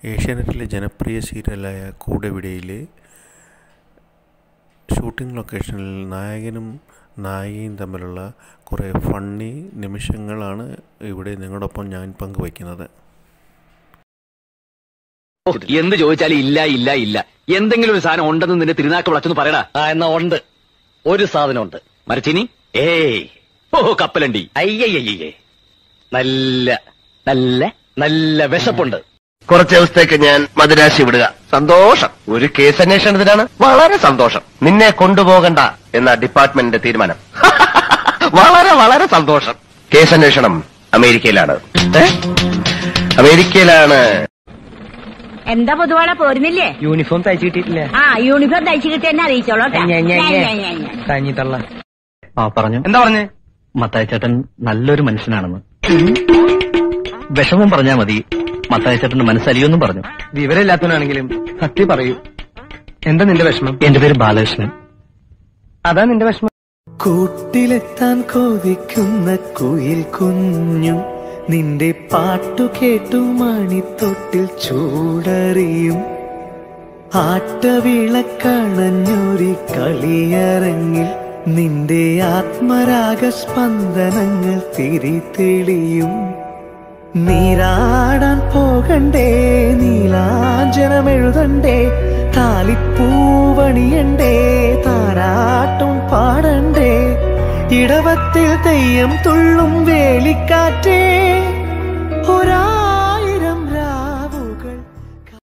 ഏഷ്യാനെറ്റിലെ ജനപ്രിയ സീരിയലായ കൂടെവിടയിലെ ഷൂട്ടിംഗ് ലൊക്കേഷനിൽ നായകനും നായികയും തമ്മിലുള്ള കുറേ ഫണ്ണി നിമിഷങ്ങളാണ് ഇവിടെ നിങ്ങളോടൊപ്പം ഞാൻ പങ്കുവയ്ക്കുന്നത് ഓ, എന്ത് ചോദിച്ചാലും ഇല്ല ഇല്ല ഇല്ല എന്തെങ്കിലും ഒരു സാധനം ഉണ്ടെന്ന് നിന്റെ തിരുനാക്ക് വിളച്ചെന്ന് പറയടാ ആ എന്നാ ഉണ്ട് ഒരു സാധനമുണ്ട് മരച്ചിനി ഏയ് ഓ കപ്പലണ്ടി അയ്യയ്യേ നല്ല നല്ല നല്ല വിശപ്പുണ്ട് കുറച്ച് ദിവസത്തേക്ക് ഞാൻ മദിരാശി വിടുക സന്തോഷം ഒരു കേസ് അന്വേഷണത്തിനാണ് വളരെ സന്തോഷം നിന്നെ കൊണ്ടുപോകണ്ട എന്ന ഡിപ്പാർട്ട്മെന്റിന്റെ തീരുമാനം വളരെ വളരെ സന്തോഷം കേസ് അന്വേഷണം അമേരിക്കയിലാണ് ഏ? അമേരിക്കയിലാണ് എന്താ പൊതുവാളെ പോരുന്നില്ലേ യൂണിഫോം തയ്ച്ചു കിട്ടിയിട്ടില്ല ആ യൂണിഫോം തയ്ച്ചു കിട്ടി എന്നെ അറിയിച്ചോളൂ ട്ടാ. ഞെ, ഞെ, ഞെ. ഞെ, ഞെ, ഞെ. കഞ്ഞിത്തള്ള ആ പറഞ്ഞു എന്താ പറഞ്ഞേ മത്തായി ചേട്ടൻ നല്ലൊരു മനുഷ്യനാണെന്ന് വിഷമം പറഞ്ഞാ മതി മത്തായി ചേട്ടന്റെ മനസ്സലിയൊന്നും പറഞ്ഞു വിവരമില്ലാത്തവനാണെങ്കിലും സത്യം പറയൂ എന്താ നിന്റെ വിഷമം എന്റെ പേര് ബാലകൃഷ്ണൻ അതാ നിന്റെ വിഷമം കൂട്ടിലെത്താൻ കൊതിക്കുന്ന കുയിൽ കുഞ്ഞും നിന്റെ പാട്ടു കേട്ടു മണിത്തൊട്ടിൽ ചൂടറിയും ആട്ടവിളക്കണഞ്ഞൊരു കളിയരങ്ങിൽ നിന്റെ ആത്മരാഗ സ്പന്ദനങ്ങൾ തിരിതെളിയും നീരാടാൻ പോകണ്ടേ നീലാഞ്ജനമെഴുതണ്ടേ താലിപ്പൂവണിയണ്ടേ താരാട്ടും പാടണ്ടേ ഇടവത്തിൽ തെയ്യം തുള്ളും വേലിക്കാറ്റേ ഒരാ